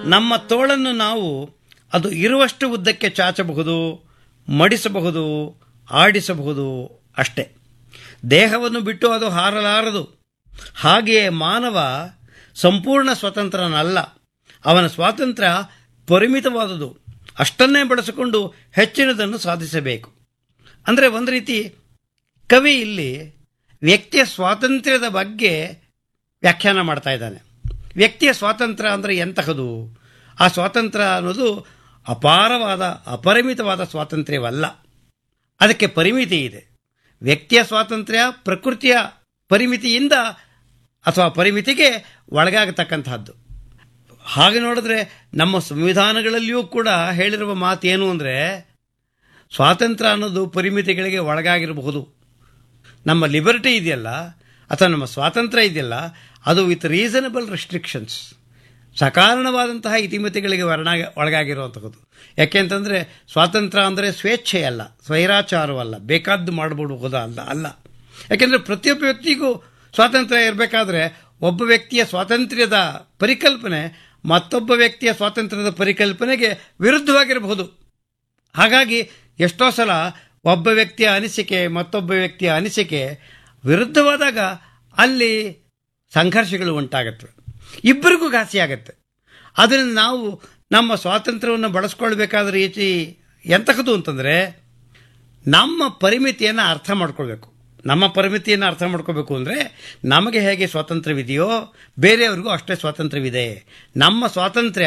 ನಮ್ಮ ತೋಳನ್ನು ನಾವು ಅದು ಇರುವಷ್ಟು ಉದ್ದಕ್ಕೆ ಚಾಚಬಹುದು ಮಡಿಸಬಹುದು ಆಡಿಸಬಹುದು ಅಷ್ಟೇ ದೇಹವನ್ನು ಬಿಟ್ಟು ಅದು ಹಾರಲಾರದು ಹಾಗೆಯೇ ಮಾನವ ಸಂಪೂರ್ಣ ಸ್ವತಂತ್ರನಲ್ಲ ಅವನ ಸ್ವಾತಂತ್ರ್ಯ ಪರಿಮಿತವಾದುದು ಅಷ್ಟನ್ನೇ ಬಳಸಿಕೊಂಡು ಹೆಚ್ಚಿನದನ್ನು ಸಾಧಿಸಬೇಕು ಅಂದರೆ ಒಂದು ರೀತಿ ಕವಿ ಇಲ್ಲಿ ವ್ಯಕ್ತಿಯ ಸ್ವಾತಂತ್ರ್ಯದ ಬಗ್ಗೆ ವ್ಯಾಖ್ಯಾನ ಮಾಡ್ತಾ ಇದ್ದಾನೆ ವ್ಯಕ್ತಿಯ ಸ್ವಾತಂತ್ರ್ಯ ಅಂದರೆ ಎಂತಹದು ಆ ಸ್ವಾತಂತ್ರ್ಯ ಅನ್ನೋದು ಅಪಾರವಾದ ಅಪರಿಮಿತವಾದ ಸ್ವಾತಂತ್ರ್ಯವಲ್ಲ ಅದಕ್ಕೆ ಪರಿಮಿತಿ ಇದೆ ವ್ಯಕ್ತಿಯ ಸ್ವಾತಂತ್ರ್ಯ ಪ್ರಕೃತಿಯ ಪರಿಮಿತಿಯಿಂದ ಅಥವಾ ಪರಿಮಿತಿಗೆ ಒಳಗಾಗತಕ್ಕಂತಹದ್ದು ಹಾಗೆ ನೋಡಿದ್ರೆ ನಮ್ಮ ಸಂವಿಧಾನಗಳಲ್ಲಿಯೂ ಕೂಡ ಹೇಳಿರುವ ಮಾತೇನು ಅಂದರೆ ಸ್ವಾತಂತ್ರ್ಯ ಅನ್ನೋದು ಪರಿಮಿತಿಗಳಿಗೆ ಒಳಗಾಗಿರಬಹುದು ನಮ್ಮ ಲಿಬರ್ಟಿ ಇದೆಯಲ್ಲ ಅಥವಾ ನಮ್ಮ ಸ್ವಾತಂತ್ರ್ಯ ಇದೆಯಲ್ಲ ಅದು ವಿತ್ ರೀಸನಬಲ್ ರೆಸ್ಟ್ರಿಕ್ಷನ್ಸ್ ಸಕಾರಣವಾದಂತಹ ಇತಿಮಿತಿಗಳಿಗೆ ವರ್ಣ ಒಳಗಾಗಿರುವಂತಹದ್ದು ಯಾಕೆಂತಂದರೆ ಸ್ವಾತಂತ್ರ್ಯ ಅಂದರೆ ಸ್ವೇಚ್ಛೆಯಲ್ಲ ಸ್ವೈರಾಚಾರವಲ್ಲ ಬೇಕಾದ್ದು ಮಾಡಬಹುದಾ ಅಲ್ಲ ಅಲ್ಲ ಯಾಕೆಂದರೆ ಪ್ರತಿಯೊಬ್ಬ ವ್ಯಕ್ತಿಗೂ ಸ್ವಾತಂತ್ರ್ಯ ಇರಬೇಕಾದ್ರೆ ಒಬ್ಬ ವ್ಯಕ್ತಿಯ ಸ್ವಾತಂತ್ರ್ಯದ ಪರಿಕಲ್ಪನೆ ಮತ್ತೊಬ್ಬ ವ್ಯಕ್ತಿಯ ಸ್ವಾತಂತ್ರ್ಯದ ಪರಿಕಲ್ಪನೆಗೆ ವಿರುದ್ಧವಾಗಿರಬಹುದು ಹಾಗಾಗಿ ಎಷ್ಟೋ ಸಲ ಒಬ್ಬ ವ್ಯಕ್ತಿಯ ಅನಿಸಿಕೆ ಮತ್ತೊಬ್ಬ ವ್ಯಕ್ತಿಯ ಅನಿಸಿಕೆ ವಿರುದ್ಧವಾದಾಗ ಅಲ್ಲಿ ಸಂಘರ್ಷಗಳು ಉಂಟಾಗತ್ತವೆ ಇಬ್ಬರಿಗೂ ಘಾಸಿ ಆಗತ್ತೆ ಅದರಿಂದ ನಾವು ನಮ್ಮ ಸ್ವಾತಂತ್ರ್ಯವನ್ನು ಬಳಸ್ಕೊಳ್ಬೇಕಾದ ರೀತಿ ಎಂತಹದ್ದು ಅಂತಂದರೆ ನಮ್ಮ ಪರಿಮಿತಿಯನ್ನು ಅರ್ಥ ಮಾಡ್ಕೊಳ್ಬೇಕು ನಮ್ಮ ಪರಿಮಿತಿಯನ್ನು ಅರ್ಥ ಮಾಡ್ಕೋಬೇಕು ಅಂದರೆ ನಮಗೆ ಹೇಗೆ ಸ್ವಾತಂತ್ರ್ಯವಿದೆಯೋ ಬೇರೆಯವ್ರಿಗೂ ಅಷ್ಟೇ ಸ್ವಾತಂತ್ರ್ಯವಿದೆ ನಮ್ಮ ಸ್ವಾತಂತ್ರ್ಯ